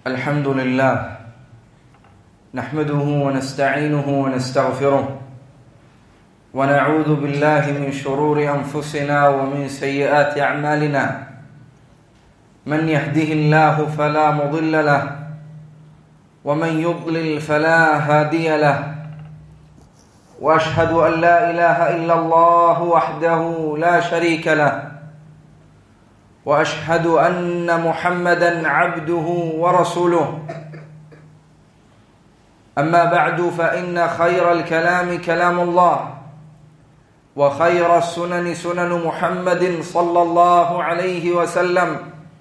الحمد لله نحمده ونستعينه ونستغفره ونعوذ بالله من شرور انفسنا ومن سيئات اعمالنا من يهده الله فلا مضل له ومن يضلل فلا هادي له واشهد ان لا اله الا الله وحده لا شريك له واشهد ان محمدا عبده ورسوله اما بعد فان خير الكلام كلام الله وخير السنن سنن محمد صلى الله عليه وسلم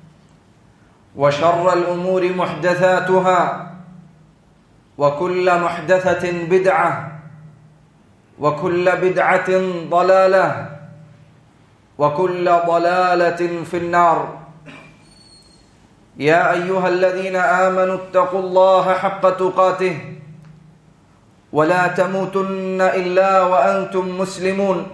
وشر الامور محدثاتها وكل محدثه بدعه وكل بدعه ضلاله وكل ضلاله في النار يا ايها الذين امنوا اتقوا الله حق تقاته ولا تموتن الا وانتم مسلمون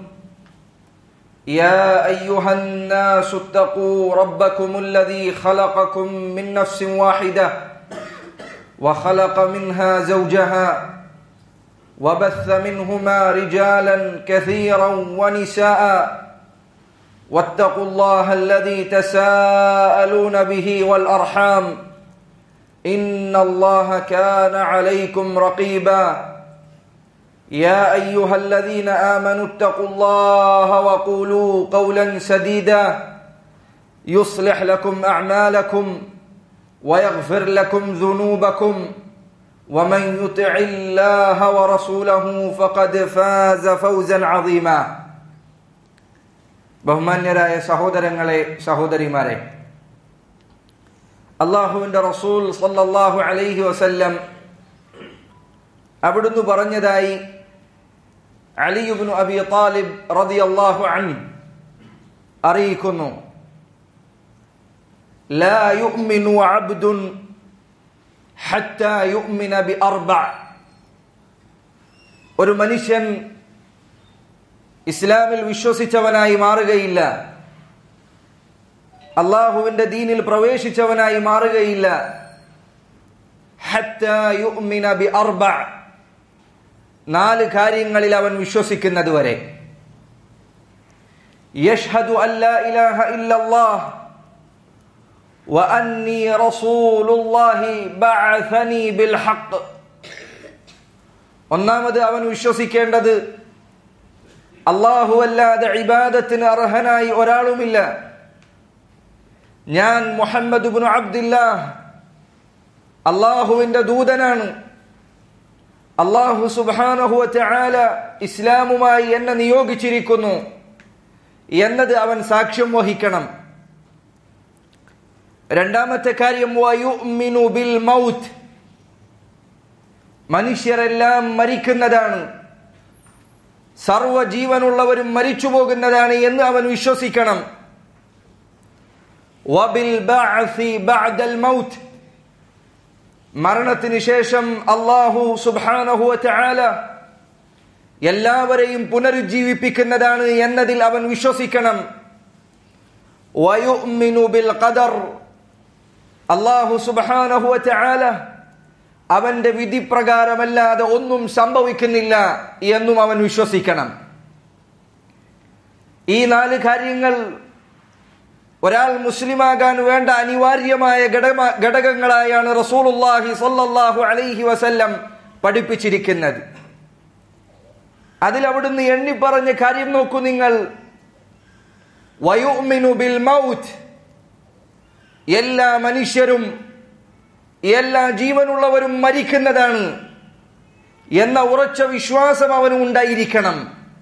يا ايها الناس اتقوا ربكم الذي خلقكم من نفس واحده وخلق منها زوجها وبث منهما رجالا كثيرا ونساء واتقوا الله الذي تساءلون به والارحام ان الله كان عليكم رقيبا يا ايها الذين امنوا اتقوا الله وقولوا قولا سديدا يصلح لكم اعمالكم ويغفر لكم ذنوبكم ومن يطع الله ورسوله فقد فاز فوزا عظيما ബഹുമാന്യരായ സഹോദരങ്ങളെ സഹോദരിമാരെ അള്ളാഹുവിന്റെ റസൂൽ സല്ലല്ലാഹു അലൈഹി വസല്ലം അവിടുന്ന് പറഞ്ഞതായി അലിയുബ്നു അബി താലിബ് റളിയല്ലാഹു അൻഹു അറിയിക്കുന്നു لا يؤمن عبد حتى يؤمن بأربع ഒരു മനുഷ്യൻ ഇസ്ലാമിൽ വിശ്വസിച്ചവനായി മാറുകയില്ല അള്ളാഹുവിന്റെ ദീനിൽ പ്രവേശിച്ചവനായി മാറുകയില്ല നാല് കാര്യങ്ങളിൽ അവൻ വിശ്വസിക്കുന്നത് വരെ യഷ്ഹദു അല്ലാ ഇലാഹ ഇല്ലല്ലാഹ് وأني رسول الله بعثني بالحق ഒന്നാമത് അവൻ വിശ്വസിക്കേണ്ടത് അള്ളാഹു അല്ലാതെ ഇബാദത്തിന് അർഹനായി ഒരാളുമില്ല ഞാൻ മുഹമ്മദ് ബിൻ അബ്ദില്ലാ അള്ളാഹുവിന്റെ ദൂതനാണ് അള്ളാഹു സുബാനഹു ചാല ഇസ്ലാമുമായി എന്നെ നിയോഗിച്ചിരിക്കുന്നു എന്നത് അവൻ സാക്ഷ്യം വഹിക്കണം രണ്ടാമത്തെ കാര്യം ബിൽ മൗത്ത് മനുഷ്യരെല്ലാം മരിക്കുന്നതാണ് സർവ ജീവനുള്ളവരും മരിച്ചു പോകുന്നതാണ് എന്ന് അവൻ വിശ്വസിക്കണം മരണത്തിന് ശേഷം അള്ളാഹു സുബാനഹു ചാല എല്ലാവരെയും പുനരുജ്ജീവിപ്പിക്കുന്നതാണ് എന്നതിൽ അവൻ വിശ്വസിക്കണം ബിൽ ഖദർ അള്ളാഹു സുബാനഹു ചാല അവന്റെ വിധി പ്രകാരമല്ലാതെ ഒന്നും സംഭവിക്കുന്നില്ല എന്നും അവൻ വിശ്വസിക്കണം ഈ നാല് കാര്യങ്ങൾ ഒരാൾ മുസ്ലിമാകാൻ വേണ്ട അനിവാര്യമായ ഘടകങ്ങളായാണ് റസൂലുല്ലാഹി സല്ലല്ലാഹു അലൈഹി വസല്ലം പഠിപ്പിച്ചിരിക്കുന്നത് അതിൽ അവിടുന്ന് എണ്ണി പറഞ്ഞ കാര്യം നോക്കൂ നിങ്ങൾ വയുമിനു ബിൽ മൗത്ത് എല്ലാ മനുഷ്യരും എല്ലാ ജീവനുള്ളവരും മരിക്കുന്നതാണ് എന്ന ഉറച്ച വിശ്വാസം അവന് ഉണ്ടായിരിക്കണം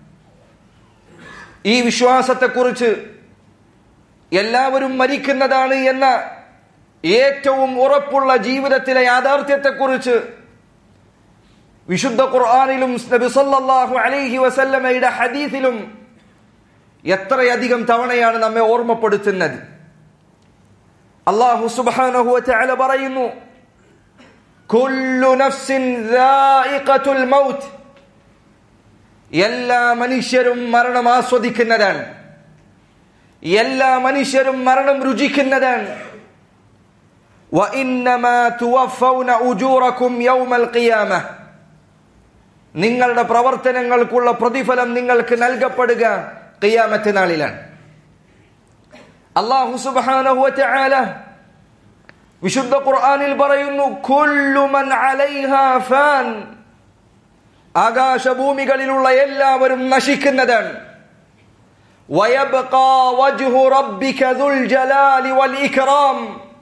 ഈ വിശ്വാസത്തെക്കുറിച്ച് എല്ലാവരും മരിക്കുന്നതാണ് എന്ന ഏറ്റവും ഉറപ്പുള്ള ജീവിതത്തിലെ യാഥാർത്ഥ്യത്തെക്കുറിച്ച് വിശുദ്ധ ഖുർആാനിലും നബി സല്ലല്ലാഹു അലൈഹി വസല്ലമയുടെ ഹദീസിലും എത്രയധികം തവണയാണ് നമ്മെ ഓർമ്മപ്പെടുത്തുന്നത് അള്ളാഹു സുബ്ഹാനഹു വതആല പറയുന്നു കുല്ലു നഫ്സിൻ ദായിഖത്തുൽ മൗത്ത് എല്ലാ മനുഷ്യരും മരണം ആസ്വദിക്കുന്നതാണ് എല്ലാ മനുഷ്യരും മരണം രുചിക്കുന്നതാണ് وإنما توفون أجوركم يوم القيامة നിങ്ങളുടെ പ്രവർത്തനങ്ങൾക്കുള്ള പ്രതിഫലം നിങ്ങൾക്ക് നൽകപ്പെടുക ഖിയാമത്ത് നാളിലാണ് അള്ളാഹു സുബ്ഹാനഹു വതആല വിശുദ്ധ ഖുർആനിൽ പറയുന്നു കുല്ലു മൻ അലൈഹാ ഫാൻ ആകാശഭൂമികളിലുള്ള എല്ലാവരും നശിക്കുന്നതാണ് ويبقى وجه ربك ذو الجلال والإكرام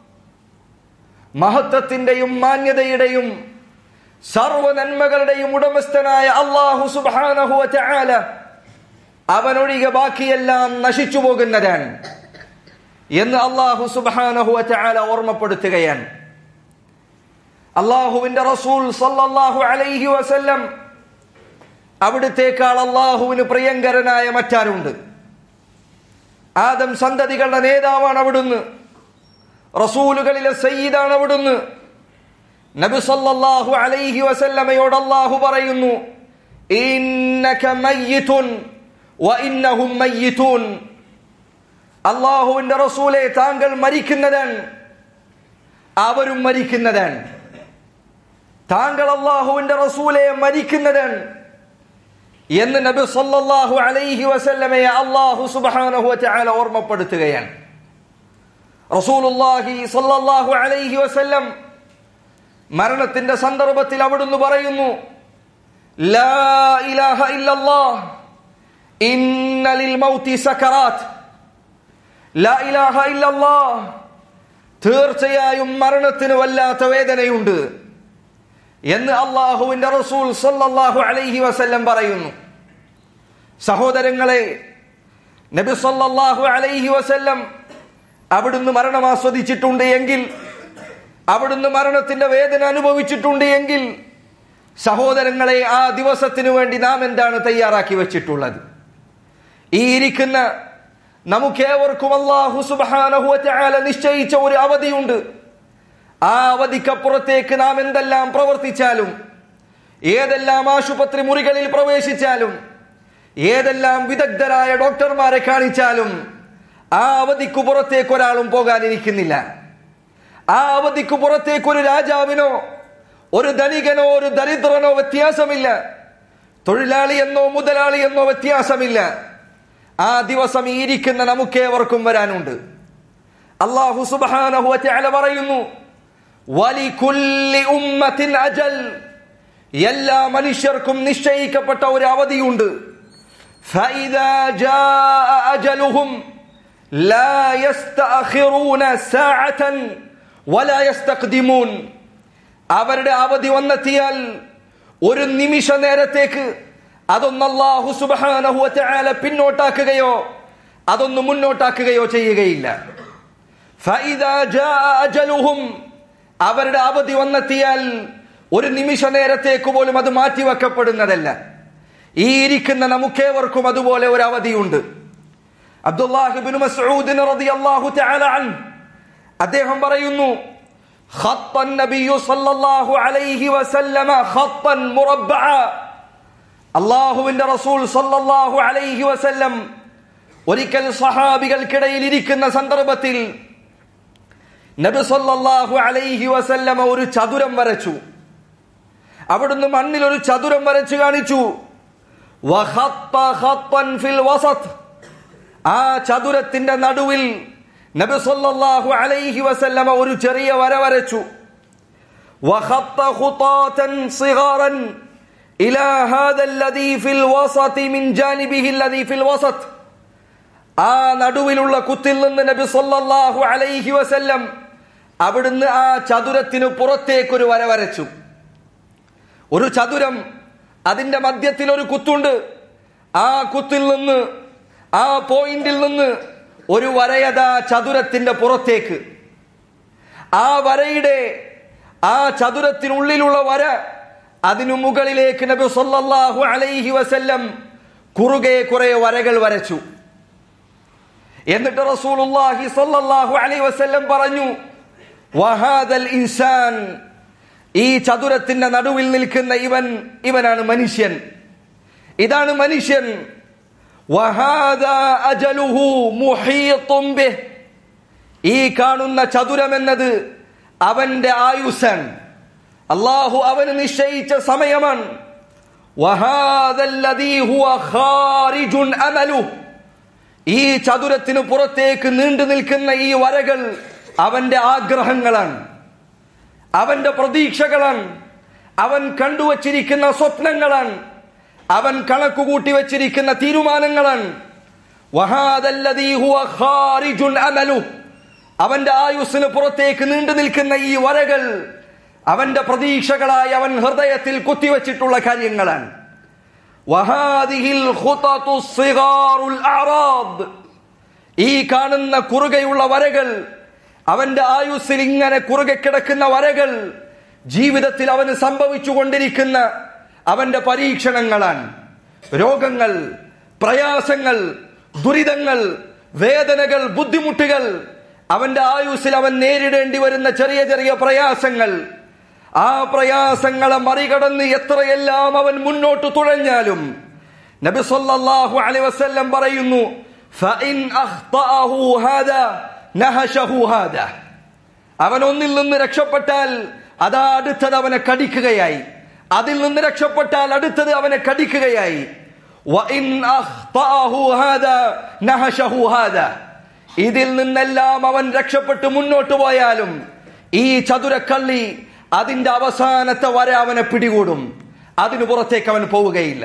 മഹത്വത്തിന്റെയും മാന്യതയുടെയും സർവ നന്മകളുടെയും ഉടമസ്ഥനായ അള്ളാഹു സുബ്ഹാനഹു വതആല അവനൊഴികെ ബാക്കിയെല്ലാം നശിച്ചു പോകുന്നതാണ് എന്ന് അള്ളാഹു സുബ്ഹാനഹു വതആല ഓർമ്മപ്പെടുത്തുകയാണ് അള്ളാഹുവിന്റെ റസൂൽ സല്ലല്ലാഹു അലൈഹി വസല്ലം അവിടുത്തേക്കാൾ അള്ളാഹുവിന് പ്രിയങ്കരനായ മറ്റാരുണ്ട് ആദം സന്തതികളുടെ നേതാവാണ് അവിടുന്ന് റസൂലുകളിലെ സയ്യിദാണ് അവിടുന്ന് നബി സല്ലല്ലാഹു അലൈഹി വസല്ലമയോട് അല്ലാഹു പറയുന്നു ഇന്നക മയ്യിതുൻ വ ഇന്നഹും മയ്യിതൂൻ അല്ലാഹുവിന്റെ റസൂലെ താങ്കൾ മരിക്കുന്നതാണ് അവരും മരിക്കുന്നതാണ് താങ്കൾ അല്ലാഹുവിന്റെ റസൂലെ മരിക്കുന്നതാണ് എന്ന് നബി സല്ലല്ലാഹു അലൈഹി വസല്ലമയെ അല്ലാഹു സുബ്ഹാനഹു വതആല ഓർമ്മപ്പെടുത്തുകയാണ് റസൂലുള്ളാഹി സല്ലല്ലാഹു അലൈഹി വസല്ലം മരണത്തിന്റെ സന്ദർഭത്തിൽ അവിടുന്ന് പറയുന്നു ലാ ഇലാഹ ഇല്ലല്ലാഹ് ഇന്ന ലിൽ മൗതി സക്കറാത്ത് ലാ ഇലാഹ ഇല്ലല്ലാഹ് തീർച്ചയായും മരണത്തിന് വല്ലാത്ത വേദനയുണ്ട് എന്ന് അള്ളാഹുവിന്റെ റസൂൽ സല്ലല്ലാഹു അലൈഹി വസല്ലം പറയുന്നു സഹോദരങ്ങളെ നബി സല്ലല്ലാഹു അലൈഹി വസല്ലം അവിടുന്ന് മരണം ആസ്വദിച്ചിട്ടുണ്ട് എങ്കിൽ അവിടുന്ന് മരണത്തിന്റെ വേദന അനുഭവിച്ചിട്ടുണ്ട് എങ്കിൽ സഹോദരങ്ങളെ ആ ദിവസത്തിനു വേണ്ടി നാം എന്താണ് തയ്യാറാക്കി വെച്ചിട്ടുള്ളത് ഈ ഇരിക്കുന്ന നമുക്കേവർക്കും അള്ളാഹു സുബ്ഹാനഹു വതആല നിശ്ചയിച്ച ഒരു അവധിയുണ്ട് ആ അവധിക്കപ്പുറത്തേക്ക് നാം എന്തെല്ലാം പ്രവർത്തിച്ചാലും ഏതെല്ലാം ആശുപത്രി മുറികളിൽ പ്രവേശിച്ചാലും ഏതെല്ലാം വിദഗ്ധരായ ഡോക്ടർമാരെ കാണിച്ചാലും ആ അവധിക്കു പുറത്തേക്ക് ഒരാളും പോകാനിരിക്കുന്നില്ല ആ അവധിക്കു പുറത്തേക്ക് ഒരു രാജാവിനോ ഒരു ധനികനോ ഒരു ദരിദ്രനോ വ്യത്യാസമില്ല തൊഴിലാളി എന്നോ മുതലാളി എന്നോ വ്യത്യാസമില്ല ആ ദിവസം ഈ ഇരിക്കുന്ന നമുക്കേവർക്കും വരാനുണ്ട് അള്ളാഹു സുബ്ഹാനഹു വതആല പറയുന്നു വലികുല്ലി ഉമ്മത്തിൻ അജൽ എല്ലാ മനുഷ്യർക്കും നിശ്ചയിക്കപ്പെട്ട ഒരു അവധിയുണ്ട് فإذا جاء أجلهم لا يستأخرون ساعة ولا يستقدمون അവരുടെ അവധി വന്നെത്തിയാൽ ഒരു നിമിഷ നേരത്തേക്ക് അതൊന്ന് അല്ലാഹു സുബ്ഹാനഹു വതആല പിന്നോട്ടാക്കുകയോ അതൊന്ന് മുന്നോട്ടാക്കുകയോ ചെയ്യുകയില്ല ഫഇദാ ജാഅ അജലുഹും അവരുടെ അവധി വന്നെത്തിയാൽ ഒരു നിമിഷ നേരത്തേക്ക് പോലും അത് മാറ്റിവെക്കപ്പെടുന്നതല്ല ഈ ഇരിക്കുന്ന നമുക്കേവർക്കും അതുപോലെ ഒരു അവധിയുണ്ട് അബ്ദുല്ലാഹിബിൻ മസ്ഊദ് റളിയല്ലാഹു തആല അൻ അദ്ദേഹം പറയുന്നു خط النبي صلى الله عليه وسلم خطا مربعا അള്ളാഹുവിന്റെ റസൂൽ സല്ലല്ലാഹു അലൈഹി വസല്ലം ഒരിക്കൽ സഹാബികൾക്കിടയിൽ ഇരിക്കുന്ന സന്ദർഭത്തിൽ നബി സല്ലല്ലാഹു അലൈഹി വസല്ലമ ഒരു ചതുരം വരച്ചു അവിടുന്ന് മണ്ണിൽ ഒരു ചതുരം വരച്ചു കാണിച്ചു വഖത്ത ഖത്തൻ ഫിൽ വസത്ത് ആ ചതുരത്തിന്റെ നടുവിൽ നബി സല്ലല്ലാഹു അലൈഹി വസല്ലമ ഒരു ചെറിയ വര വരച്ചു وخط خطاتا صغارا إلى هذا الذي في الوسط من جانبه الذي في الوسط ആ നടുവിലുള്ള കുത്തിൽ നിന്ന് നബി സല്ലല്ലാഹു അലൈഹി വസല്ലം അവിടുന്ന് ആ ചതുരത്തിന് പുറത്തേക്കൊരു വര വരച്ചു ഒരു ചതുരം അതിന്റെ മധ്യത്തിൽ ഒരു കുത്തുണ്ട് ആ കുത്തിൽ നിന്ന് ആ പോയിന്റിൽ നിന്ന് ഒരു വരയത ചതുരത്തിന്റെ പുറത്തേക്ക് ആ വരയുടെ ആ ചതുരത്തിനുള്ളിലുള്ള വര അതിനു മുകളിലേക്ക് നബി സല്ലല്ലാഹു അലൈഹി വസല്ലം കുറുകെ കുറെ വരകൾ വരച്ചു എന്നിട്ട് റസൂലുള്ളാഹി സല്ലല്ലാഹു അലൈഹി വസല്ലം പറഞ്ഞു വഹാദൽ ഇൻസാൻ ഈ ചതുരത്തിന്റെ നടുവിൽ നിൽക്കുന്ന ഇവൻ ഇവനാണ് മനുഷ്യൻ ഇതാണ് മനുഷ്യൻ വഹാദാ അജലുഹു മുഹീത്തും ബിഹ് ഈ കാണുന്ന ചതുരം എന്നത് അവന്റെ ആയുസൻ അള്ളാഹു അവന് നിശ്ചയിച്ച സമയമാണ് وهذا الذي هو خارج أمله ഈ ചതുരത്തിന് പുറത്തേക്ക് നീണ്ടു നിൽക്കുന്ന ഈ വരകൾ അവന്റെ ആഗ്രഹങ്ങളാണ് അവന്റെ പ്രതീക്ഷകളാണ് അവൻ കണ്ടുവച്ചിരിക്കുന്ന സ്വപ്നങ്ങളാണ് അവൻ കണക്കുകൂട്ടി വച്ചിരിക്കുന്ന തീരുമാനങ്ങളാണ് വഹാദല്ലദീ ഹുവ ഖാരിജുൻ അമലു അവന്റെ ആയുസ്സിന് പുറത്തേക്ക് നീണ്ടു നിൽക്കുന്ന ഈ വരകൾ അവന്റെ പ്രതീക്ഷകളായി അവൻ ഹൃദയത്തിൽ കുത്തിവച്ചിട്ടുള്ള കാര്യങ്ങളാണ് വഹാദിഹിൽ ഖുതതു സിഗാറുൽ അറാദ് ഈ കാണുന്ന കുറുകയുള്ള വരകൾ അവന്റെ ആയുസ്സിൽ ഇങ്ങനെ കുറുകെ കിടക്കുന്ന വരകൾ ജീവിതത്തിൽ അവന് സംഭവിച്ചു കൊണ്ടിരിക്കുന്ന അവന്റെ പരീക്ഷണങ്ങളാണ് രോഗങ്ങൾ പ്രയാസങ്ങൾ ദുരിതങ്ങൾ വേദനകൾ ബുദ്ധിമുട്ടുകൾ അവന്റെ ആയുസ്സിൽ അവൻ നേരിടേണ്ടി വരുന്ന ചെറിയ ചെറിയ പ്രയാസങ്ങൾ ആ പ്രയാസങ്ങളെ മറികടന്ന് എത്രയെല്ലാം അവൻ മുന്നോട്ട് തുഴഞ്ഞാലും നബി സല്ലല്ലാഹു അലൈഹി വസല്ലം പറയുന്നു ഫഇൻ അഖ്തഅഹു ഹാദാ നഹശഹു ഹാദാ അവൻ ഒന്നിൽ നിന്ന് രക്ഷപ്പെട്ടാൽ അതാ അടുത്തത് അവനെ കടിക്കുകയായി അതിൽ നിന്ന് രക്ഷപ്പെട്ടാൽ അടുത്തത് അവനെ കടിക്കുകയായി വഇൻ അഖ്തഅഹു ഹാദാ നഹശഹു ഹാദാ ഇതിൽ നിന്നെല്ലാം അവൻ രക്ഷപ്പെട്ട് മുന്നോട്ട് പോയാലും ഈ ചതുരക്കള്ളി അതിന്റെ അവസാനത്തെ വരെ അവനെ പിടികൂടും അതിനു പുറത്തേക്ക് അവൻ പോവുകയില്ല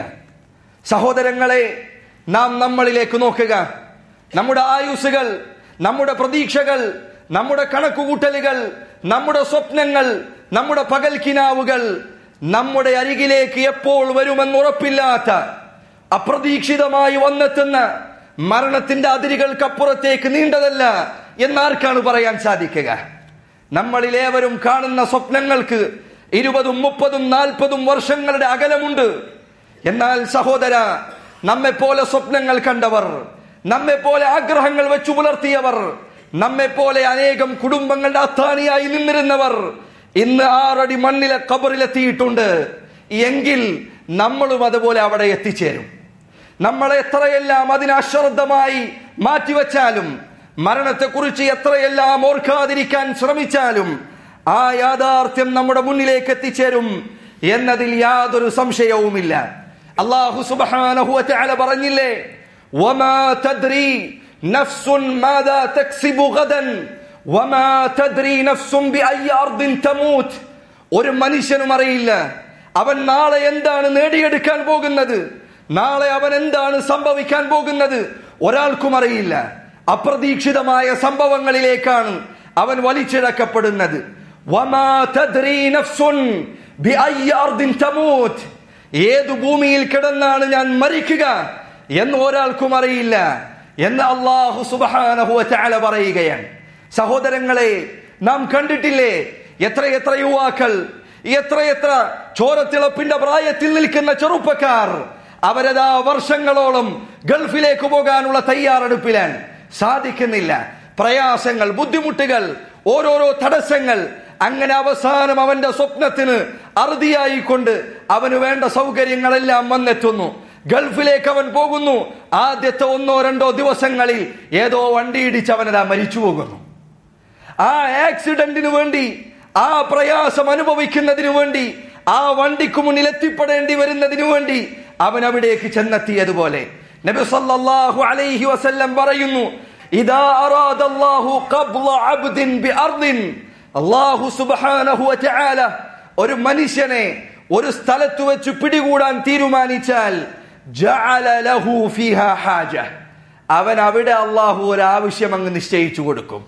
സഹോദരങ്ങളെ നാം നമ്മളിലേക്ക് നോക്കുക നമ്മുടെ ആയുസ്സുകൾ നമ്മുടെ പ്രതീക്ഷകൾ നമ്മുടെ കണക്കുകൂട്ടലുകൾ നമ്മുടെ സ്വപ്നങ്ങൾ നമ്മുടെ പകൽക്കിനാവുകൾ നമ്മുടെ അരികിലേക്ക് എപ്പോൾ വരുമെന്ന് ഉറപ്പില്ലാത്ത അപ്രതീക്ഷിതമായി വന്നെത്തുന്ന മരണത്തിന്റെ അതിരുകൾക്കപ്പുറത്തേക്ക് നീണ്ടതല്ല എന്നാർക്കാണ് പറയാൻ സാധിക്കുക നമ്മളിലേവരും കാണുന്ന സ്വപ്നങ്ങൾക്ക് ഇരുപതും മുപ്പതും നാൽപ്പതും വർഷങ്ങളുടെ അകലമുണ്ട് എന്നാൽ സഹോദര നമ്മെ പോലെ സ്വപ്നങ്ങൾ കണ്ടവർ നമ്മെ പോലെ ആഗ്രഹങ്ങൾ വെച്ചു പുലർത്തിയവർ നമ്മെ പോലെ അനേകം കുടുംബങ്ങളുടെ അത്താണിയായി നിന്നിരുന്നവർ ഇന്ന് ആറടി മണ്ണിലെ കബറിലെത്തിയിട്ടുണ്ട് എങ്കിൽ നമ്മളും അതുപോലെ അവിടെ എത്തിച്ചേരും നമ്മളെ എത്രയെല്ലാം അതിന് അശ്രദ്ധമായി മാറ്റിവെച്ചാലും മരണത്തെക്കുറിച്ച് എത്രയെല്ലാം ഓർക്കാതിരിക്കാൻ ശ്രമിച്ചാലും ആ യാഥാർത്ഥ്യം നമ്മുടെ മുന്നിലേക്ക് എത്തിച്ചേരും എന്നതിൽ യാതൊരു സംശയവുമില്ല അള്ളാഹു സുബ്ഹാനഹു വതആല പറഞ്ഞില്ലേ വമാ തദ്രി നഫ്സുൻ മാദാ തക്സിബു ഗദൻ വമാ തദ്രി നഫ്സുൻ ബിഅയ്യി അർദിൻ തമൂത്ത് ഒരു മനുഷ്യനും അറിയില്ല അവൻ നാളെ എന്താണ് നേടിയെടുക്കാൻ പോകുന്നത് നാളെ അവൻ എന്താണ് സംഭവിക്കാൻ പോകുന്നത് ഒരാൾക്കും അറിയില്ല അപ്രതീക്ഷിതമായ സംഭവങ്ങളിലേക്കാണ് അവൻ വലിച്ചിഴക്കപ്പെടുന്നത് വമാ തദ്രി നഫ്സുൻ ബിഅയ്യി അർദിൻ തമൂത്ത് ഏതു ഭൂമിയിൽ കിടന്നാണ് ഞാൻ മരിക്കുക എന്ന് ഒരാൾക്കും അറിയില്ല എന്ന് അള്ളാഹു സുബ്ഹാനഹു വതആല പറയുകയാണ് സഹോദരങ്ങളെ നാം കണ്ടിട്ടില്ലേ എത്രയെത്ര യുവാക്കൾ എത്രയെത്ര ചോരത്തിളപ്പിന്റെ പ്രായത്തിൽ നിൽക്കുന്ന ചെറുപ്പക്കാർ അവരതാ വർഷങ്ങളോളം ഗൾഫിലേക്ക് പോകാനുള്ള തയ്യാറെടുപ്പിലാണ് സാധിക്കുന്നില്ല പ്രയാസങ്ങൾ ബുദ്ധിമുട്ടുകൾ ഓരോരോ തടസ്സങ്ങൾ അങ്ങനെ അവസാനം അവന്റെ സ്വപ്നത്തിന് അറുതിയായിക്കൊണ്ട് അവന് വേണ്ട സൗകര്യങ്ങളെല്ലാം വന്നെത്തുന്നു ഗൾഫിലേക്ക് അവൻ പോകുന്നു ആദ്യത്തെ ഒന്നോ രണ്ടോ ദിവസങ്ങളിൽ ഏതോ വണ്ടി ഇടിച്ച് അവനതാ മരിച്ചു പോകുന്നു ആ ആക്സിഡന്റിന് വേണ്ടി ആ പ്രയാസം അനുഭവിക്കുന്നതിന് വേണ്ടി ആ വണ്ടിക്ക് മുന്നിൽ എത്തിപ്പെടേണ്ടി വരുന്നതിന് വേണ്ടി അവൻ അവിടേക്ക് ചെന്നെത്തിയതുപോലെ നബി സല്ലല്ലാഹു അലൈഹി വസല്ലം പറയുന്നു ഇദാ അറാദല്ലാഹു ഖബ്ള അബ്ദിൻ ബിഅർദിൻ അല്ലാഹു സുബ്ഹാനഹു വതആല ഒരു മനുഷ്യനെ ഒരു സ്ഥലത്ത് വെച്ച് പിടികൂടാൻ തീരുമാനിച്ചാൽ ജഅല ലഹു ഫീഹാ ഹാജ അവൻ അവിടെ അള്ളാഹു ഒരു ആവശ്യം അങ്ങ് നിശ്ചയിച്ചു കൊടുക്കും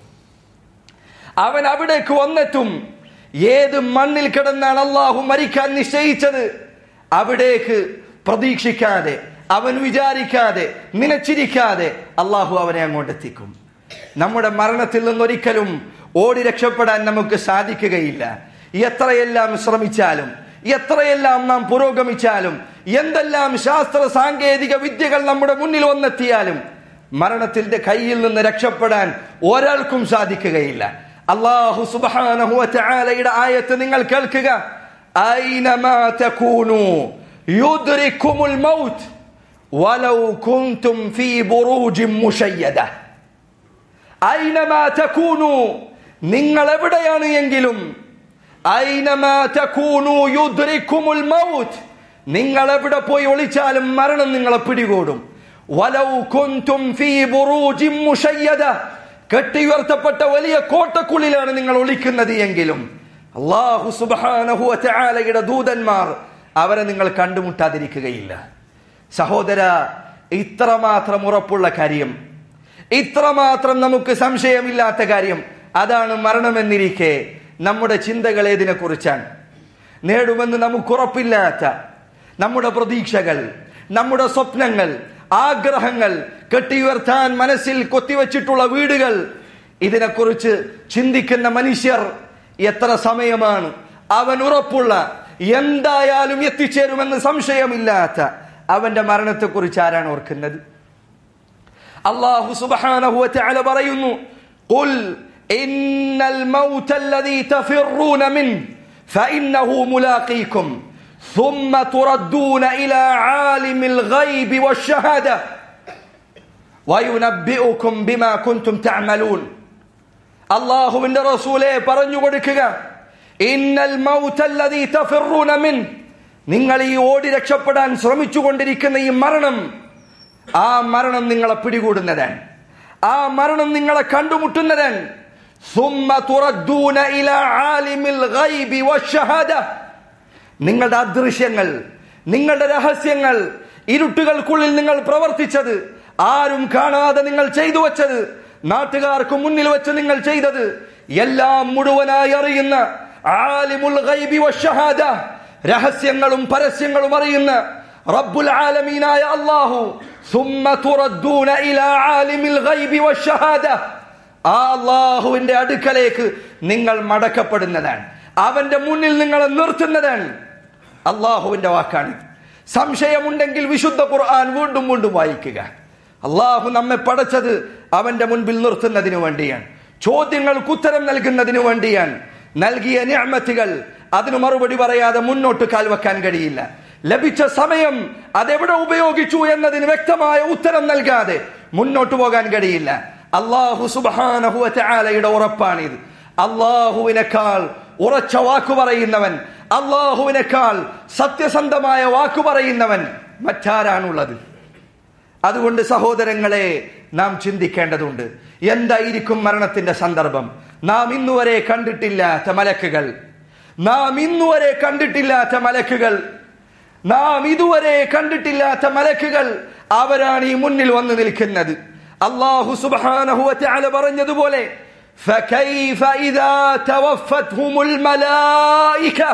അവൻ അവിടേക്ക് വന്നെത്തും ഏത് മണ്ണിൽ കിടന്നാണ് അള്ളാഹു മരിക്കാൻ നിശ്ചയിച്ചത് അവിടേക്ക് പ്രതീക്ഷിക്കാതെ അവൻ വിചാരിക്കാതെ നിനച്ചിരിക്കാതെ അള്ളാഹു അവനെ അങ്ങോട്ട് എത്തിക്കും നമ്മുടെ മരണത്തിൽ നിന്നൊരിക്കലും ഓടി രക്ഷപ്പെടാൻ നമുക്ക് സാധിക്കുകയില്ല എത്രയെല്ലാം ശ്രമിച്ചാലും എത്രയെല്ലാം നാം പുരോഗമിച്ചാലും എന്തെല്ലാം ശാസ്ത്ര സാങ്കേതിക വിദ്യകൾ നമ്മുടെ മുന്നിൽ വന്നെത്തിയാലും മരണത്തിന്റെ കയ്യിൽ നിന്ന് രക്ഷപ്പെടാൻ ഒരാൾക്കും സാധിക്കുകയില്ല അള്ളാഹു സുബ്ഹാനഹു വതആലയുടെ ആയത്ത് നിങ്ങൾ കേൾക്കുക ഐനമാ തകൂനു യുദ്രിക്കുമുൽ മൗത്ത് വലൗ കുൻതും ഫീ ബുറൂജിൻ മുശയ്യദ ഐനമാ തകൂനു നിങ്ങൾ എവിടെയാണ് എങ്കിലും ഐനമാ തകൂനു യുദ്രിക്കുമുൽ മൗത്ത് നിങ്ങൾ എവിടെ പോയി ഒളിച്ചാലും മരണം നിങ്ങളെ പിടികൂടും വലൗ കുന്തും ഫീ ബുറൂജിൻ മുശയ്യദ കെട്ടിയുയർത്തപ്പെട്ട വലിയ കോട്ടക്കുള്ളിലാണ് നിങ്ങൾ ഒളിക്കുന്നത് എങ്കിലും അള്ളാഹു സുബ്ഹാനഹു വതആലയുടെ ദൂതന്മാർ അവരെ നിങ്ങൾ കണ്ടുമുട്ടാതിരിക്കുകയില്ല സഹോദര ഇത്രമാത്രം ഉറപ്പുള്ള കാര്യം ഇത്രമാത്രം നമുക്ക് സംശയമില്ലാത്ത കാര്യം അതാണ് മരണമെന്നിരിക്കെ നമ്മുടെ ചിന്തകൾ ഏതിനെ കുറിച്ചാണ് നേടുമെന്ന് നമുക്ക് ഉറപ്പില്ലാത്ത നമ്മുടെ പ്രതീക്ഷകൾ നമ്മുടെ സ്വപ്നങ്ങൾ ആഗ്രഹങ്ങൾ കെട്ടിയുയർത്താൻ മനസ്സിൽ കൊത്തിവെച്ചിട്ടുള്ള വീടുകൾ ഇതിനെക്കുറിച്ച് ചിന്തിക്കുന്ന മനുഷ്യർ എത്ര സമയമാണ് അവൻ ഉറപ്പുള്ള എന്തായാലും എത്തിച്ചേരുമെന്ന് സംശയമില്ലാത്ത അവന്റെ മരണത്തെക്കുറിച്ച് ആരാണ് ഓർക്കുന്നത് അള്ളാഹു സുബ്ഹാനഹു വതആല പറയുന്നു ഖുൽ ഇന്നൽ മൗത الذي تفرون منه فإنه ملاقيكم ثم تردون إلى عالم الغيب والشهادة وينبئكم بما كنتم تعملون അള്ളാഹുവിന്റെ റസൂലെ പറഞ്ഞു കൊടുക്കുക ഇന്നൽ മൗതല്ലദീ തഫിറൂന മിൻ നിങ്ങൾ ഈ ഓടി രക്ഷപ്പെടാൻ ശ്രമിച്ചുകൊണ്ടിരിക്കുന്ന ഈ മരണം ആ മരണം നിങ്ങളെ പിടികൂടുന്നതാണ് ആ മരണം നിങ്ങളെ കണ്ടുമുട്ടുന്നതാണ് സുമ്മ തുറദ്ദൂന ഇലാ ആലിമിൽ ഗൈബി വശഹദ നിങ്ങളുടെ അദൃശ്യങ്ങൾ നിങ്ങളുടെ രഹസ്യങ്ങൾ ഇരുട്ടുകൾക്കുള്ളിൽ നിങ്ങൾ പ്രവർത്തിച്ചത് ആരും കാണാതെ നിങ്ങൾ ചെയ്തു വച്ചത് നാട്ടുകാർക്ക് മുന്നിൽ വെച്ച് നിങ്ങൾ ചെയ്തത് എല്ലാം മുഴുവനായി അറിയുന്ന ആലിമുൽ ഗൈബി വശഹാദ രഹസ്യങ്ങളും പരസ്യങ്ങളും അറിയുന്ന റബ്ബുൽ ആലമീനായ അല്ലാഹു സുമ്മ തുറദ്ദൂന ഇലാ ആലിമിൽ ഗൈബി വശഹാദ ആ അള്ളാഹുവിന്റെ അടുക്കലേക്ക് നിങ്ങൾ മടക്കപ്പെടുന്നതാണ് അവന്റെ മുന്നിൽ നിങ്ങളെ നിർത്തുന്നതാണ് അള്ളാഹുവിന്റെ വാക്കാണ് സംശയമുണ്ടെങ്കിൽ വിശുദ്ധ ഖുർആൻ വീണ്ടും വീണ്ടും വായിക്കുക അള്ളാഹു നമ്മെ പടച്ചത് അവന്റെ മുൻപിൽ നിർത്തുന്നതിനു വേണ്ടിയാണ് ചോദ്യങ്ങൾക്ക് ഉത്തരം നൽകുന്നതിനു വേണ്ടിയാണ് നൽകിയ ഞാമത്തുകൾ അതിന് മറുപടി പറയാതെ മുന്നോട്ട് കാൽവെക്കാൻ കഴിയില്ല ലഭിച്ച സമയം അതെവിടെ ഉപയോഗിച്ചു എന്നതിന് വ്യക്തമായ ഉത്തരം നൽകാതെ മുന്നോട്ട് പോകാൻ കഴിയില്ല അള്ളാഹു സുബാനഹുവലയുടെ ഉറപ്പാണിത് അള്ളാഹുവിനേക്കാൾ ഉറച്ച വാക്കു പറയുന്നവൻ അള്ളാഹുവിനേക്കാൾ സത്യസന്ധമായ വാക്കു പറയുന്നവൻ മറ്റാരാണുള്ളത് അതുകൊണ്ട് സഹോദരങ്ങളെ നാം ചിന്തിക്കേണ്ടതുണ്ട് എന്തായിരിക്കും മരണത്തിന്റെ സന്ദർഭം നാം ഇന്നുവരെ കണ്ടിട്ടില്ലാത്ത മലക്കുകൾ നാം ഇന്നുവരെ കണ്ടിട്ടില്ലാത്ത മലക്കുകൾ നാം ഇതുവരെ കണ്ടിട്ടില്ലാത്ത മലക്കുകൾ അവരാണ് ഈ മുന്നിൽ വന്നു നിൽക്കുന്നത് അള്ളാഹു സുബ്ഹാനഹു വതആല പറഞ്ഞതുപോലെ فكيف إذا توفتهم الملائكة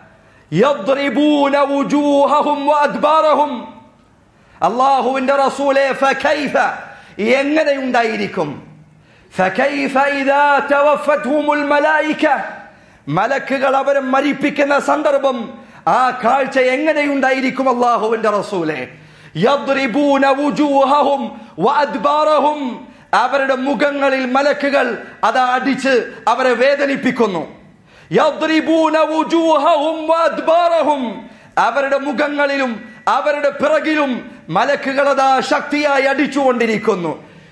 يضربون وجوههم وأدبارهم അള്ളാഹുവിന്റെ റസൂലെ ഫകൈഫ എങ്ങനെയുണ്ടായിരിക്കും ഫകൈഫ ഇദാ തവഫത്ഹുമുൽ മലായിക മലക്കുകൾ അവരെ മരിപ്പിക്കുന്ന സന്ദർഭം ആ കാഴ്ച എങ്ങനെയുണ്ടായിരിക്കും അള്ളാഹുവിന്റെ റസൂലെ യദ്രിബൂന വുജൂഹഹും വഅദ്ബാറഹും അവരുടെ മുഖങ്ങളിൽ മലക്കുകൾ അത് അടിച്ച് അവരെ വേദനിപ്പിക്കുന്നു യദ്രിബൂന വുജൂഹഹും വഅദ്ബാറഹും അവരുടെ മുഖങ്ങളിലും അവരുടെ പിറകിലും മലക്കുകൾ അതാ ശക്തിയായി അടിച്ചുകൊണ്ടിരിക്കുന്നു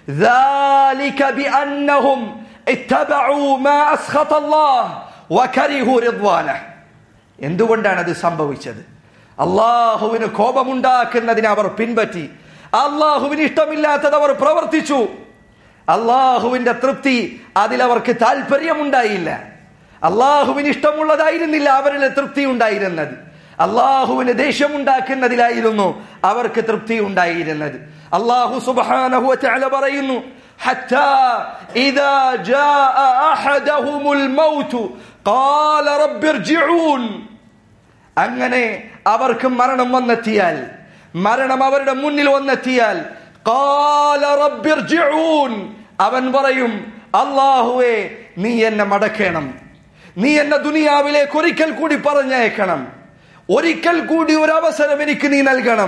ذلك بأنهم اتبعوا ما أسخط الله وكرهوا رضوانه എന്തുകൊണ്ടാണ് അത് സംഭവിച്ചത് അള്ളാഹുവിന് കോപമുണ്ടാക്കുന്നതിന് അവർ പിൻപറ്റി അള്ളാഹുവിന് ഇഷ്ടമില്ലാത്തത് അവർ പ്രവർത്തിച്ചു അള്ളാഹുവിന്റെ തൃപ്തി അതിലവർക്ക് താല്പര്യമുണ്ടായില്ല അള്ളാഹുവിന് ഇഷ്ടമുള്ളതായിരുന്നില്ല അവരിലെ തൃപ്തി ഉണ്ടായിരുന്നത് അള്ളാഹുവിന് ദേഷ്യമുണ്ടാക്കുന്നതിലായിരുന്നു അവർക്ക് തൃപ്തി ഉണ്ടായിരുന്നത് അള്ളാഹു സുബ്ഹാനഹു വതആല പറയുന്നു حتى إذا جاء أحدهم الموت قال رب ارجعون അങ്ങനെ അവർക്ക് മരണം വന്നെത്തിയാൽ മരണം അവരുടെ മുന്നിൽ വന്നെത്തിയാൽ قال رب ارجعون അവൻ പറയും അള്ളാഹുവേ നീ എന്നെ മടക്കണം നീ എന്നെ ദുനിയാവിലേക്ക് ഒരിക്കൽ കൂടി പറഞ്ഞയക്കണം ഒരിക്കൽ കൂടി ഒരു അവസരം എനിക്ക് നീ നൽകണം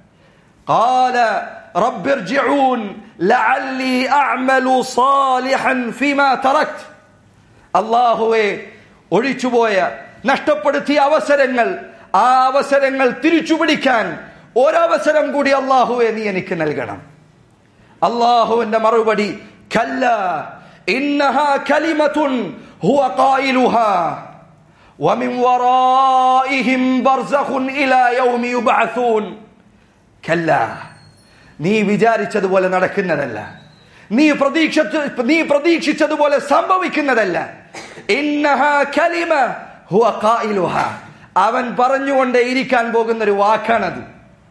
قال رب ارجعون لعلي أعمل صالحا فيما تركت അള്ളാഹുവെ ഒഴിച്ചുപോയ നഷ്ടപ്പെടുത്തിയ അവസരങ്ങൾ ആ അവസരങ്ങൾ തിരിച്ചു പിടിക്കാൻ ഒരവസരം കൂടി അള്ളാഹുവെ നീ എനിക്ക് നൽകണം അള്ളാഹുവിന്റെ മറുപടി കല്ല إنها كلمة هو قائلها ومن ورائهم برزخ إلى يوم يبعثون كلا നീ വിചാരിച്ചതുപോലെ നടക്കുന്നതല്ല നീ പ്രതീക്ഷ നീ പ്രതീക്ഷിച്ചതുപോലെ സംഭവിക്കുന്നതല്ല ഇന്നഹ കലിമ ഹുവ ഖായിലുഹ അവൻ പറഞ്ഞുകൊണ്ടേ ഇരിക്കാൻ പോകുന്ന ഒരു വാക്കാണത്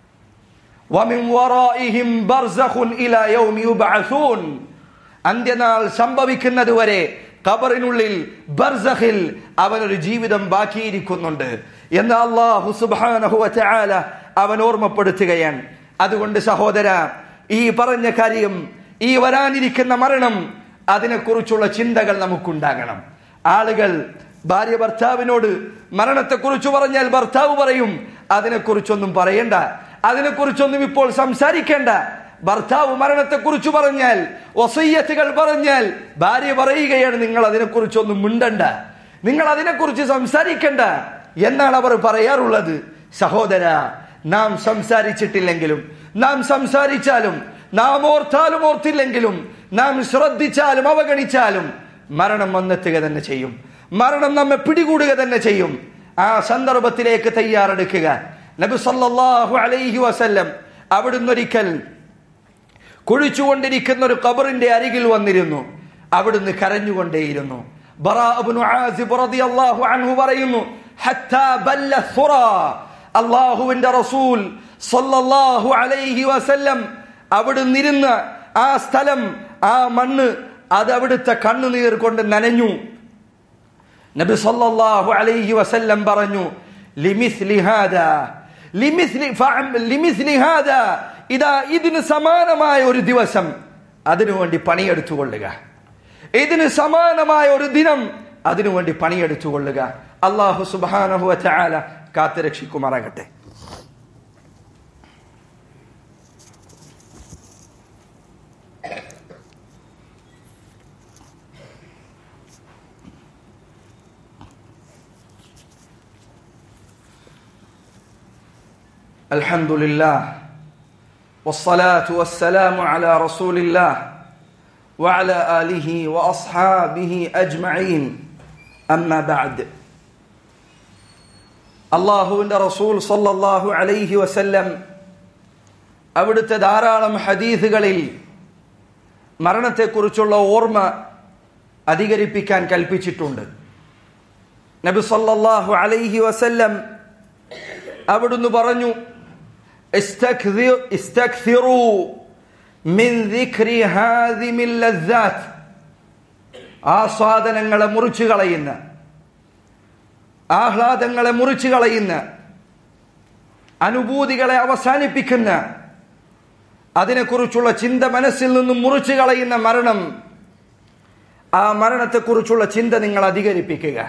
വമിൻ വറായിഹിം ബർസഖുൻ ഇലാ യൗമി യുബ്അസൂൻ അന്ത്യനാൾ സംഭവിക്കുന്നത് വരെ ഖബറിനുള്ളിൽ ബർസഖിൽ അവനൊരു ജീവിതം ബാക്കിയിരിക്കുന്നുണ്ട് എന്ന് അള്ളാഹു സുബ്ഹാനഹു വതആല അവൻ ഓർമ്മപ്പെടുത്തുകയാണ് അതുകൊണ്ട് സഹോദര ഈ പറഞ്ഞ കാര്യം ഈ വരാനിരിക്കുന്ന മരണം അതിനെക്കുറിച്ചുള്ള ചിന്തകൾ നമുക്കുണ്ടാകണം ആളുകൾ ഭാര്യ ഭർത്താവിനോട് മരണത്തെക്കുറിച്ച് പറഞ്ഞാൽ ഭർത്താവ് പറയും അതിനെക്കുറിച്ചൊന്നും പറയണ്ട അതിനെക്കുറിച്ചൊന്നും ഇപ്പോൾ സംസാരിക്കേണ്ട ഭർത്താവ് മരണത്തെക്കുറിച്ച് പറഞ്ഞാൽ ഒസയ്യത്തുകൾ പറഞ്ഞാൽ ഭാര്യ പറയുകയാണ് നിങ്ങൾ അതിനെക്കുറിച്ചൊന്നും മിണ്ടണ്ട നിങ്ങൾ അതിനെക്കുറിച്ച് സംസാരിക്കണ്ട എന്നാണ് അവർ പറയാറുള്ളത് സഹോദര നാം സംസാരിച്ചിട്ടില്ലെങ്കിലും നാം സംസാരിച്ചാലും നാം ഓർത്താലും ഓർത്തില്ലെങ്കിലും നാം ശ്രദ്ധിച്ചാലും അവഗണിച്ചാലും മരണം വന്നെത്തുക തന്നെ ചെയ്യും മരണം നമ്മെ പിടികൂടുക തന്നെ ചെയ്യും ആ സന്ദർഭത്തിലേക്ക് തയ്യാറെടുക്കുക നബി സല്ലല്ലാഹു അലൈഹി വസല്ലം അവിടുന്ന് ഒരിക്കൽ കുഴിച്ചുകൊണ്ടിരിക്കുന്ന ഒരു ഖബറിന്റെ അരികിൽ വന്നിരുന്നു അവിടുന്ന് കരഞ്ഞുകൊണ്ടേയിരുന്നു ബറാഅബ്നു ആസിബ് റളിയല്ലാഹു അൻഹു പറയുന്നു ഹത്താ ബല്ല ഥുറ അല്ലാഹുവിന്റെ റസൂൽ സല്ലല്ലാഹു അലൈഹി വസല്ലം അവിടുന്ന് ഇരുന്ന ആ സ്ഥലം ആ മണ്ണ് അത് അവിടുത്തെ കണ്ണുനീർ കൊണ്ട് നനഞ്ഞു നബി സല്ലല്ലാഹു അലൈഹി വസല്ലം പറഞ്ഞു ലിമിസ്ലി ഹാദാ ലിമിസ്ലി ഫഅം ലിമിസ്ലി ഹാദാ ഇതാ ഇതിന് സമാനമായ ഒരു ദിവസം അതിനുവേണ്ടി പണിയെടുത്തുകൊള്ളുക ഇതിന് സമാനമായ ഒരു ദിനം അതിനുവേണ്ടി പണിയെടുത്തുകൊള്ളുക അള്ളാഹു സുബ്ഹാനഹു വതആല കാത്തുരക്ഷിക്കുമാറാകട്ടെ الحمد لله والصلاة والسلام على رسول الله وعلى آله وأصحابه أجمعين أما بعد അള്ളാഹുവിന്റെ റസൂൽ സല്ലല്ലാഹു അലൈഹി വസല്ലം അവിടുത്തെ ധാരാളം ഹദീസുകളിൽ മരണത്തെക്കുറിച്ചുള്ള ഓർമ്മ അധികരിപ്പിക്കാൻ കൽപ്പിച്ചിട്ടുണ്ട് നബി സല്ലല്ലാഹു അലൈഹി വസല്ലം അവിടുന്ന് പറഞ്ഞു استكثر- استكثروا من ذكر هذه اللذات ആസ്വാദനങ്ങളെ മുറിച്ചു കളയുന്ന ആഹ്ലാദങ്ങളെ മുറിച്ചു കളയുന്ന അനുഭൂതികളെ അവസാനിപ്പിക്കുന്ന അതിനെക്കുറിച്ചുള്ള ചിന്ത മനസ്സിൽ നിന്നും മുറിച്ചു കളയുന്ന മരണം ആ മരണത്തെക്കുറിച്ചുള്ള ചിന്ത നിങ്ങൾ അധികരിപ്പിക്കുക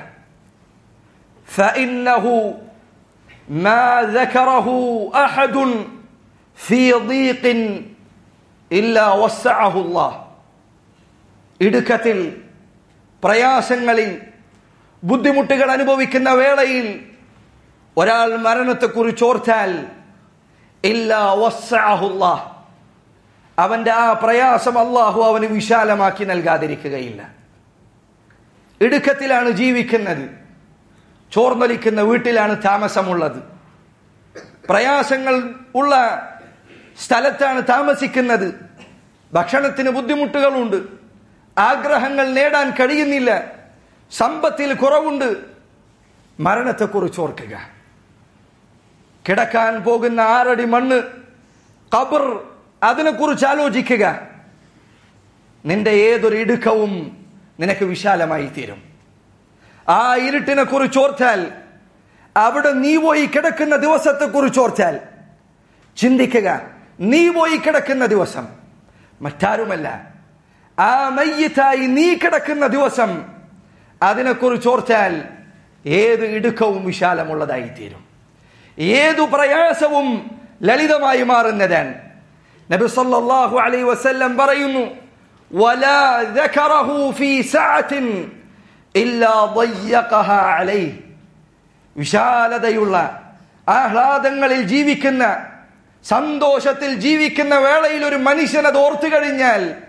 فإنه ما ذكره أحد في ضيق إلا وسعه الله ഇടുക്കത്തിൽ പ്രയാസങ്ങളിൽ ബുദ്ധിമുട്ടുകൾ അനുഭവിക്കുന്ന വേളയിൽ ഒരാൾ മരണത്തെക്കുറിച്ച് ഓർത്താൽ ഇല്ലാ വസ്സഅഹുല്ലാ അവന്റെ ആ പ്രയാസം അള്ളാഹു അവന് വിശാലമാക്കി നൽകാതിരിക്കുകയില്ല ഇടുക്കത്തിലാണ് ജീവിക്കുന്നത് ചോർന്നൊലിക്കുന്ന വീട്ടിലാണ് താമസമുള്ളത് പ്രയാസങ്ങൾ ഉള്ള സ്ഥലത്താണ് താമസിക്കുന്നത് ഭക്ഷണത്തിന് ബുദ്ധിമുട്ടുകളുണ്ട് ആഗ്രഹങ്ങൾ നേടാൻ കഴിയുന്നില്ല സമ്പത്തിൽ കുറവുണ്ട് മരണത്തെക്കുറിച്ച് ഓർക്കുക കിടക്കാൻ പോകുന്ന ആറടി മണ്ണ് കബർ അതിനെക്കുറിച്ച് ആലോചിക്കുക നിന്റെ ഏതൊരു ഇടുക്കവും നിനക്ക് വിശാലമായി തീരും ആ ഇരുട്ടിനെ കുറിച്ച് ഓർത്താൽ അവിടെ നീ പോയി കിടക്കുന്ന ദിവസത്തെ കുറിച്ച് ഓർത്താൽ ചിന്തിക്കുക നീ പോയി കിടക്കുന്ന ദിവസം മറ്റാരുമല്ല ആ മയ്യത്തായി നീ കിടക്കുന്ന ദിവസം അതിനെക്കുറിച്ച് ഓർത്താൽ ഏത് ഇടുക്കവും വിശാലമുള്ളതായി തീരും ഏതു പ്രയാസവും ലളിതമായി മാറുന്നതാണ് നബി സല്ലല്ലാഹു അലൈഹി വസല്ലം പറയുന്നു ولا ذكره في ساعة إلا ضيقها عليه വിശാലതയുള്ള ആഹ്ലാദങ്ങളിൽ ജീവിക്കുന്ന സന്തോഷത്തിൽ ജീവിക്കുന്ന വേളയിൽ ഒരു മനുഷ്യൻ അത് ഓർത്തു കഴിഞ്ഞാൽ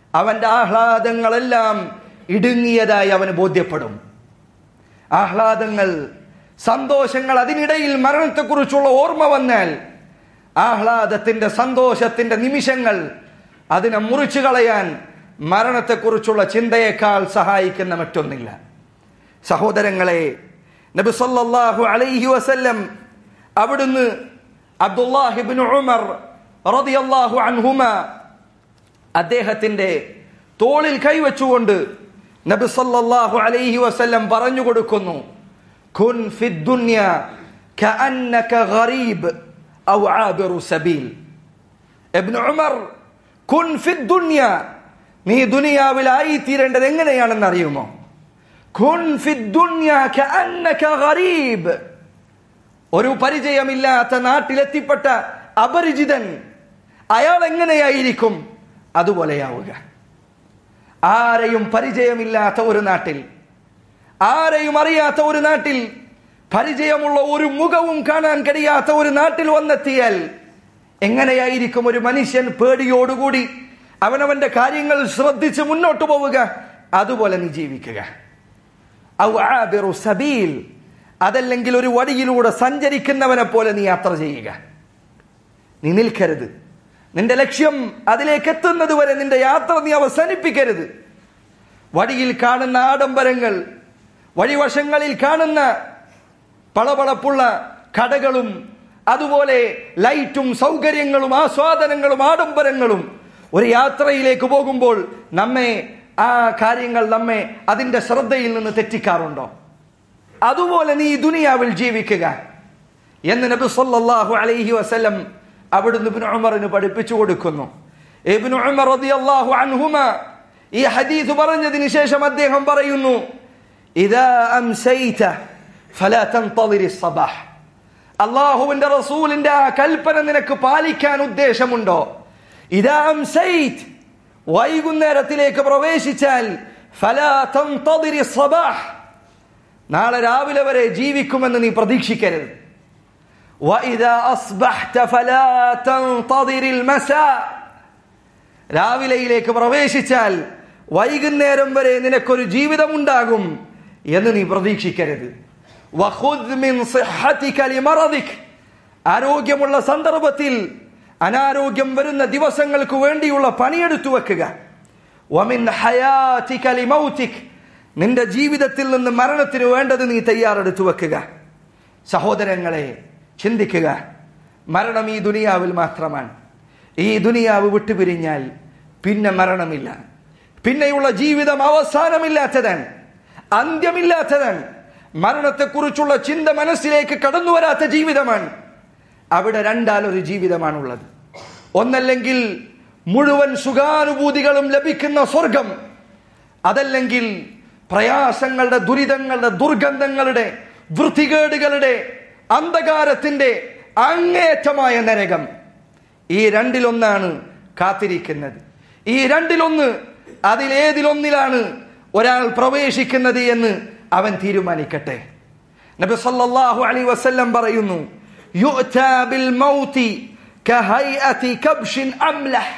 അവന്റെ ആഹ്ലാദങ്ങളെല്ലാം ഇടുങ്ങിയതായി അവന് ബോധ്യപ്പെടും ആഹ്ലാദങ്ങൾ സന്തോഷങ്ങൾ അതിനിടയിൽ മരണത്തെക്കുറിച്ചുള്ള ഓർമ്മ വന്നാൽ ആഹ്ലാദത്തിന്റെ സന്തോഷത്തിന്റെ നിമിഷങ്ങൾ അതിനെ മുറിച്ചു കളയാൻ മരണത്തെക്കുറിച്ചുള്ള ചിന്തയേക്കാൾ സഹായിക്കുന്ന മറ്റൊന്നില്ല സഹോദരങ്ങളെ നബി സല്ലല്ലാഹു അലൈഹി വസല്ലം അവിടുന്ന് അബ്ദുല്ലാഹിബിൻ ഉമർ റളിയല്ലാഹു അൻഹുമ അദ്ദേഹത്തിന്റെ തോളിൽ കൈവച്ചുകൊണ്ട് നബി സല്ലല്ലാഹു അലൈഹി വസല്ലം പറഞ്ഞു കൊടുക്കുന്നു കുൻ ഫിദ് ദുനിയ കഅന്നക ഗരീബ് ഔ ആബിറു സബീൽ ഇബ്നു ഉമർ കുൻ ഫിദ് ദുനിയ നീ ദുനിയാവിൽ ആയിത്തീരേണ്ടത് എങ്ങനെയാണെന്ന് അറിയുമോ കുൻ ഫിദ് ദുനിയ കഅന്നക ഗരീബ് ഒരു പരിചയമില്ലാത്ത നാട്ടിലെത്തിപ്പെട്ട അപരിചിതൻ അയാൾ എങ്ങനെയായിരിക്കും അതുപോലെയാവുക ആരെയും പരിചയമില്ലാത്ത ഒരു നാട്ടിൽ ആരെയും അറിയാത്ത ഒരു നാട്ടിൽ പരിചയമുള്ള ഒരു മുഖവും കാണാൻ കഴിയാത്ത ഒരു നാട്ടിൽ വന്നെത്തിയാൽ എങ്ങനെയായിരിക്കും ഒരു മനുഷ്യൻ പേടിയോടുകൂടി അവനവന്റെ കാര്യങ്ങൾ ശ്രദ്ധിച്ച് മുന്നോട്ട് പോവുക അതുപോലെ നീ ജീവിക്കുക ഔ ആബിറു സബീൽ അതല്ലെങ്കിൽ ഒരു വടിയിലൂടെ സഞ്ചരിക്കുന്നവനെ പോലെ നീ യാത്ര ചെയ്യുക നീ നിൽക്കരുത് നിന്റെ ലക്ഷ്യം അതിലേക്ക് എത്തുന്നത് വരെ നിന്റെ യാത്ര നീ അവസാനിപ്പിക്കരുത് വഴിയിൽ കാണുന്ന ആഡംബരങ്ങൾ വഴിവശങ്ങളിൽ കാണുന്ന പളപളപ്പുള്ള കടകളും അതുപോലെ ലൈറ്റും സൗകര്യങ്ങളും ആസ്വാദനങ്ങളും ആഡംബരങ്ങളും ഒരു യാത്രയിലേക്ക് പോകുമ്പോൾ നമ്മെ ആ കാര്യങ്ങൾ നമ്മെ അതിന്റെ ശ്രദ്ധയിൽ നിന്ന് തെറ്റിക്കാറുണ്ടോ അതുപോലെ നീ ഈ ദുനിയാവിൽ ജീവിക്കുക എന്ന് നബി സല്ലല്ലാഹു അലൈഹി വസല്ലം അവിടുന്ന് ഇബ്നു ഉമറിന് പഠിപ്പിച്ചു കൊടുക്കുന്നു ഇബ്നു ഉമർ റളിയല്ലാഹു അൻഹുമ ഈ ഹദീസ് പറഞ്ഞതിന് ശേഷം അദ്ദേഹം പറയുന്നു ഇദാ അംസൈത ഫലാ തൻതളിരി സബാഹ് അള്ളാഹുവിന്റെ റസൂലിന്റെ ആ കൽപ്പന നിനക്ക് പാലിക്കാൻ ഉദ്ദേശമുണ്ടോ ഇദാ അംസൈത് വൈകുന്നേരത്തിലേക്ക് പ്രവേശിച്ചാൽ ഫലാ തൻതളിരി സബാഹ് നാളെ രാവിലെ വരെ ജീവിക്കുമെന്ന് നീ പ്രതീക്ഷിക്കരുത് وإذا أصبحت فلا تنتظر المساء രാവിലെയിലേക്ക് പ്രവേശിച്ചാൽ വൈകുന്നേരം വരെ നിനക്കൊരു ജീവിതമുണ്ടാകും എന്ന് നീ പ്രതീക്ഷിക്കരുത് വഖുദ് മിൻ സിഹ്ഹതിക ലിമറദിക് ആരോഗ്യമുള്ള സന്ദർഭത്തിൽ അനാരോഗ്യം വരുന്ന ദിവസങ്ങൾക്ക് വേണ്ടിയുള്ള പണിയെടുത്തു വെക്കുക വമിൻ ഹയാതിക ലിമൗതിക് നിന്റെ ജീവിതത്തിൽ നിന്ന് മരണത്തിന് വേണ്ടത് നീ തയ്യാറെടുത്തു വെക്കുക സഹോദരങ്ങളെ ചിന്തിക്കുക മരണം ഈ ദുനിയാവിൽ മാത്രമാണ് ഈ ദുനിയാവ് വിട്ടുപിരിഞ്ഞാൽ പിന്നെ മരണമില്ല പിന്നെയുള്ള ജീവിതം അവസാനമില്ലാത്തതാണ് അന്ത്യമില്ലാത്തതാണ് മരണത്തെക്കുറിച്ചുള്ള ചിന്ത മനസ്സിലേക്ക് കടന്നു വരാത്ത ജീവിതമാണ് അവിടെ രണ്ടാലൊരു ജീവിതമാണുള്ളത് ഒന്നല്ലെങ്കിൽ മുഴുവൻ സുഖാനുഭൂതികളും ലഭിക്കുന്ന സ്വർഗം അതല്ലെങ്കിൽ പ്രയാസങ്ങളുടെ ദുരിതങ്ങളുടെ ദുർഗന്ധങ്ങളുടെ വൃത്തികേടുകളുടെ അന്ധകാരത്തിന്റെ അങ്ങേറ്റമായ നരകം ഈ രണ്ടിലൊന്നാണ് കാത്തിരിക്കുന്നത് ഈ രണ്ടിലൊന്ന് അതിലേതിലൊന്നിലാണ് ഒരാൾ പ്രവേശിക്കുന്നത് എന്ന് അവൻ തീരുമാനിക്കട്ടെ നബി സല്ലല്ലാഹു അലൈഹി വസല്ലം പറയുന്നു യുഅ്താ ബിൽ മൗതി കഹൈഅതി കബ്ഷിൻ അംലഹ്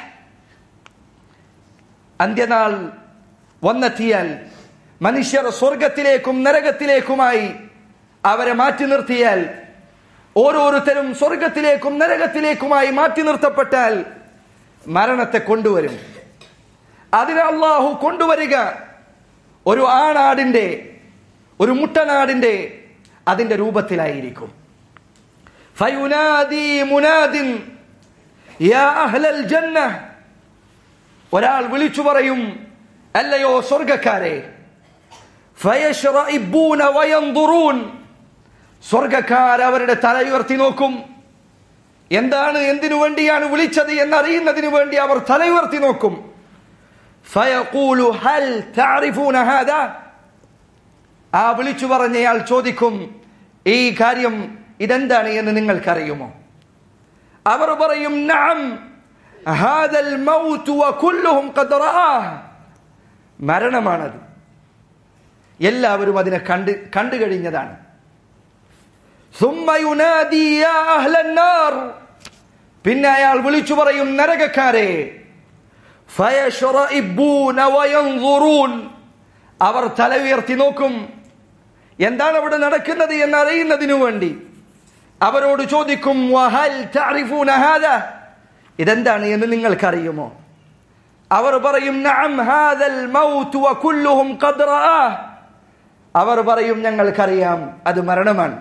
അന്ത്യനാൾ വന്നെത്തിയാൽ മനുഷ്യർ സ്വർഗത്തിലേക്കും നരകത്തിലേക്കുമായി അവരെ മാറ്റി നിർത്തിയാൽ ഓരോരുത്തരും സ്വർഗത്തിലേക്കും നരകത്തിലേക്കുമായി മാറ്റി നിർത്തപ്പെട്ടാൽ മരണത്തെ കൊണ്ടുവരും അതിന് അള്ളാഹു കൊണ്ടുവരിക ഒരു ആണാടിന്റെ ഒരു മുട്ടനാടിന്റെ അതിന്റെ രൂപത്തിലായിരിക്കും ഫയുനാദി മുനാദിൻ യാ അഹ്ലൽ ജന്ന ഒരാൾ വിളിച്ചു പറയും അല്ലയോ സ്വർഗക്കാരെ ഫയശ്റഇബൂന വയൻദുറൂൻ സ്വർഗക്കാർ അവരുടെ തല ഉയർത്തി നോക്കും എന്താണ് എന്തിനു വേണ്ടിയാണ് വിളിച്ചത് എന്നറിയുന്നതിന് വേണ്ടി അവർ തല ഉയർത്തി നോക്കും ഫയഖൂലു ഹൽ തഅറിഫൂന ഹാദാ ആ വിളിച്ചു പറഞ്ഞയാൾ ചോദിക്കും ഈ കാര്യം ഇതെന്താണ് എന്ന് നിങ്ങൾക്കറിയുമോ അവർ പറയും നഅം ഹാദൽ മൗത്ത് വകുല്ലുഹും ഖദ് റആഹ് മരണമാണത് എല്ലാവരും അതിനെ കണ്ട് കണ്ടു കഴിഞ്ഞതാണ് ثم ينادي يا أهل النار പിന്നെ അയാൾ വിളിച്ചു പറയും നരകക്കാരെ ഫയശ്റഇബൂന വയൻദുറൂൻ അവർ തല ഉയർത്തി നോക്കും എന്താണ് അവിടെ നടക്കുന്നത് എന്ന് അറിയുന്നതിനു വേണ്ടി അവരോട് ചോദിക്കും വഹൽ തഅറിഫൂന ഹാദാ ഇതെന്താണ് എന്ന് നിങ്ങൾക്കറിയുമോ അവർ പറയും നഅം ഹാദൽ മൗത്ത് വകുല്ലുഹും ഖദ് റആഹ് അവർ പറയും ഞങ്ങൾക്കറിയാം അത് മരണമാണ്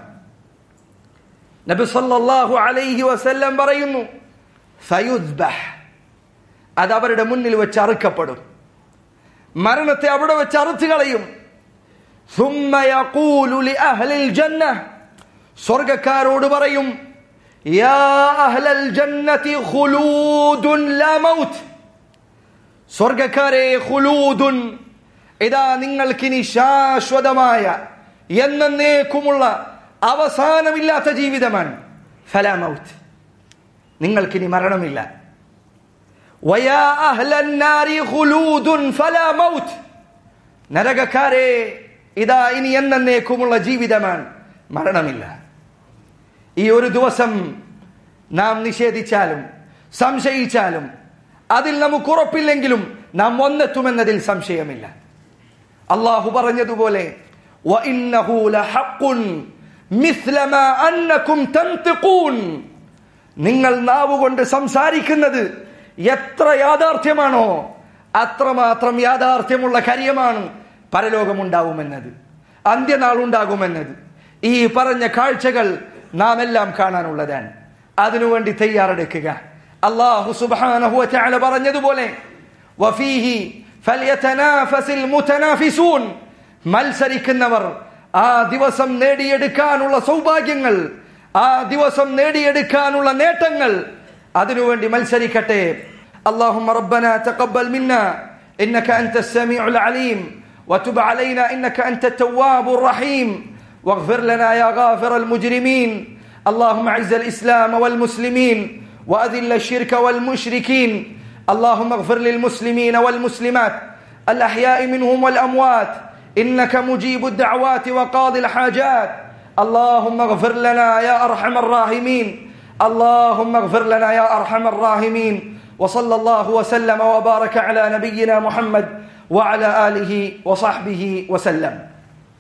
നബി സല്ലല്ലാഹു അലൈഹി വസല്ലം പറയുന്നു ഫയുദ്ബഹ് അത് അവരുടെ മുന്നിൽ വെച്ച് അറുക്കപ്പെടും മരണത്തെ അവിടെ വെച്ച് അറുത്ത് കളയും ثم يقول لأهل الجنة സ്വർഗക്കാരോട് പറയും യാ അഹ്ലൽ ജന്നതി ഖുലൂദുൻ ലാ മൗത്ത് സ്വർഗക്കാരെ ഖുലൂദുൻ ഇതാ നിങ്ങൾക്കിനി ശാശ്വതമായ എന്നേക്കുമുള്ള അവസാനമില്ലാത്ത ജീവിതമാണ് ഫലാ മൗത്ത് നിങ്ങൾക്കിനി മരണമില്ല വയാ അഹ്ലൻ നാരി ഖുലൂദുൻ ഫലാ മൗത്ത് നരകക്കാരെ ഇതാ ഇനി എന്നേക്കുമുള്ള ജീവിതമാണ് മരണമില്ല ഈ ഒരു ദിവസം നാം നിഷേധിച്ചാലും സംശയിച്ചാലും അതിൽ നമുക്ക് ഉറപ്പില്ലെങ്കിലും നാം ഒന്നെത്തുമെന്നതിൽ സംശയമില്ല അള്ളാഹു പറഞ്ഞതുപോലെ وَإِنَّهُ لَحَقٌّ مِثْلَ مَا أَنَّكُمْ تَنْطِقُونَ നിങ്ങൾ നാവ് കൊണ്ട് സംസാരിക്കുന്നത് എത്ര യാഥാർത്ഥ്യമാണോ അത്രമാത്രം യാഥാർത്ഥ്യമുള്ള കാര്യമാണ് പരലോകമുണ്ടാവുമെന്നത് അന്ത്യനാൾ ഉണ്ടാകുമെന്നത് ഈ പറഞ്ഞ കാഴ്ചകൾ നാം എല്ലാം കാണാനുള്ളതാണ് അതിനുവേണ്ടി തയ്യാറെടുക്കുക അള്ളാഹു സുബ്ഹാനഹു വതആല പറഞ്ഞതുപോലെ വഫീഹി ഫൽയതനാഫസിൽ മുതനാഫിസൂൻ മത്സരിക്കുന്നവർ ആ ദിവസം നേടിയെടുക്കാനുള്ള സൗഭാഗ്യങ്ങൾ ആ ദിവസം നേടിയെടുക്കാനുള്ള നേട്ടങ്ങൾ അതിനുവേണ്ടി മത്സരിക്കട്ടെ اللهم ربنا تقبل منا انك انت السميع العليم وتب علينا انك انت التواب الرحيم واغفر لنا يا غافر المجرمين اللهم اعز الاسلام والمسلمين واذل الشرك والمشركين اللهم اغفر للمسلمين والمسلمات الاحياء منهم والاموات انك مجيب الدعوات وقاضي الحاجات اللهم اغفر لنا يا ارحم الراحمين اللهم اغفر لنا يا ارحم الراحمين وصلى الله وسلم وبارك على نبينا محمد وعلى اله وصحبه وسلم